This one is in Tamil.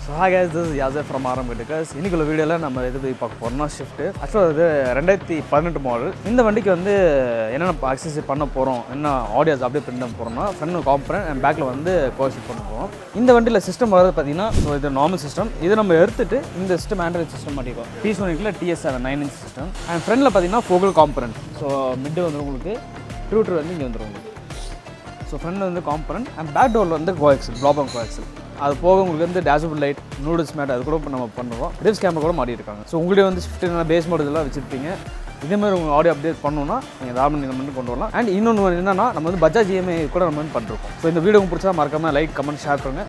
so hi guys this Yasar from Aaram because இன்னைக்குள்ள வீடியோவில் நம்ம இது போய் பார்க்க போகிறோம்னா ஷிஃப்ட் ஆக்சுவலாக இது ரெண்டாயிரத்தி பதினெட்டு மாடல் இந்த வண்டிக்கு வந்து என்னென்ன அக்சசரி பண்ண போகிறோம் என்ன ஆடியோஸ் அப்படியே பிரிண்ட் பண்ண போகிறோம்னா ஃப்ரண்ட் காம்பரன் அண்ட் பேக்கில் வந்து கோஷிப் பண்ண போகிறோம் இந்த வண்டியில் சிஸ்டம் வரது பார்த்தீங்கன்னா ஸோ இது நார்மல் சிஸ்டம் இது நம்ம எடுத்துட்டு இந்த சிஸ்டம் ஆண்ட்ராய்ட் சிஸ்டம் மாட்டிக்கோ டி சோனிக்கில் டிஎஸ் seven nine inch system and ஃப்ரண்டில் பார்த்தீங்கன்னா ஃபோகல் காம்பரண்ட் ஸோ மிட்டு வந்து உங்களுக்கு ட்ரூட்டர் வந்து இங்கே வந்துடும் உங்களுக்கு ஸோ ஃப்ரண்டில் வந்து காம்பரண்ட் அண்ட் பேக் டோரில் வந்து கோஎக்ஸல் ப்ளாபம் கோஎக்ஸல் அது போக உங்களுக்கு வந்து டேஷபோர்ட் லைட் நூடுல்ஸ் மேட் அது கூட இப்போ நம்ம பண்ணுறோம் ரிவ்ஸ் கேமரா கூட மாட்டியிருக்காங்க ஸோ உங்களுடைய வந்து ஃபிஃப்டின் பேஸ் மாடல் இதெல்லாம் வச்சிருப்பீங்க இதே மாதிரி உங்கள் ஆடியோ அப்டேட் பண்ணணும்னா நீங்கள் தாராளமாக நீங்கள் வந்து கொண்டு வரலாம் அண்ட் இன்னொன்று என்னன்னா நம்ம வந்து பஜாஜ் இஎம்ஐ கூட நம்ம வந்து பண்ணிருக்கோம் ஸோ இந்த வீடியோ உங்களுக்கு பிடிச்சா மறக்காம லைக் கமெண்ட் ஷேர் பண்ணுங்கள்